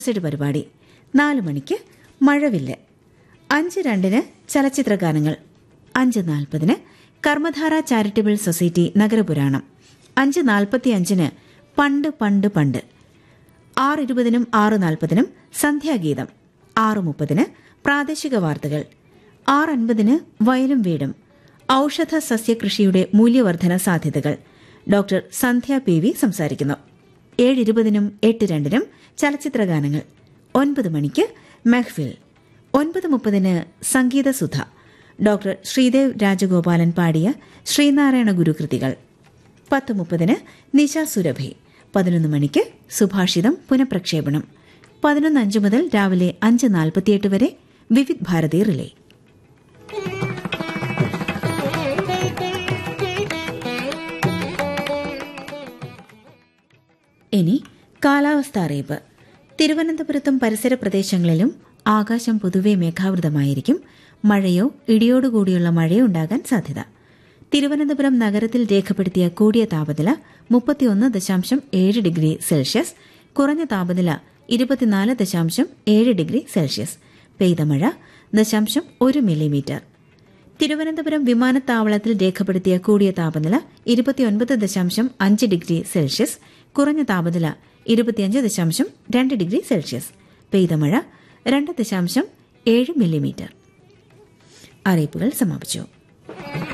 sponsored പരിപാടി നാല് മണിക്ക് മഴവില്ല് അഞ്ച് രണ്ടിന് ചലച്ചിത്ര ഗാനങ്ങൾ അഞ്ച് നാൽപ്പതിന് കർമ്മധാര ചാരിറ്റബിൾ സൊസൈറ്റി നഗരപുരാണം അഞ്ച് നാൽപ്പത്തിയഞ്ചിന് പണ്ട് പണ്ട് പണ്ട് ആറ് ഇരുപതിനും ആറ് നാൽപ്പതിനും സന്ധ്യാഗീതം ആറ് മുപ്പതിന് പ്രാദേശിക വാർത്തകൾ ആറ് അൻപതിന് വയലും വീടും ഔഷധ സസ്യകൃഷിയുടെ മൂല്യവർധന സാധ്യതകൾ ഡോക്ടർ സന്ധ്യ പി വി സംസാരിക്കുന്നു ഏഴ് ഇരുപതിനും എട്ട് രണ്ടിനും ചലച്ചിത്ര ഗാനങ്ങൾ ഒൻപത് മണിക്ക് മെഹ്ഫിൽ ഒൻപത് മുപ്പതിന് സംഗീതസുധ ഡോക്ടർ ശ്രീദേവ് രാജഗോപാലൻ പാടിയ ശ്രീനാരായണ ഗുരുകൃതികൾ പത്ത് മുപ്പതിന് നിശ സുരഭി പതിനൊന്ന് മണിക്ക് സുഭാഷിതം പുനഃപ്രക്ഷേപണം പതിനൊന്ന് അഞ്ച് മുതൽ രാവിലെ അഞ്ച് നാൽപ്പത്തിയെട്ട് വരെ വിവിധ് ഭാരതി റിലേ ഇനി കാലാവസ്ഥ അറിയിപ്പ് തിരുവനന്തപുരത്തും പരിസര പ്രദേശങ്ങളിലും ആകാശം പൊതുവെ മേഘാവൃതമായിരിക്കും മഴയോ ഇടിയോടുകൂടിയുള്ള മഴയോ ഉണ്ടാകാൻ സാധ്യത തിരുവനന്തപുരം നഗരത്തിൽ രേഖപ്പെടുത്തിയ കൂടിയ താപനില മുപ്പത്തിയൊന്ന് ദശാംശം ഏഴ് ഡിഗ്രി സെൽഷ്യസ് കുറഞ്ഞ താപനില ഇരുപത്തിനാല് ദശാംശം ഏഴ് ഡിഗ്രി സെൽഷ്യസ് പെയ്ത മഴ ദശാംശം ഒരു മില്ലിമീറ്റർ തിരുവനന്തപുരം വിമാനത്താവളത്തിൽ രേഖപ്പെടുത്തിയ കൂടിയ താപനില ഇരുപത്തിയൊൻപത് ദശാംശം അഞ്ച് ഡിഗ്രി സെൽഷ്യസ് കുറഞ്ഞ താപനില ഇരുപത്തിയഞ്ച് ദശാംശം രണ്ട് ഡിഗ്രി സെൽഷ്യസ് പെയ്ത മഴ രണ്ട് ദശാംശം ഏഴ് മില്ലിമീറ്റർ അറിയിപ്പുകൾ സമാപിച്ചു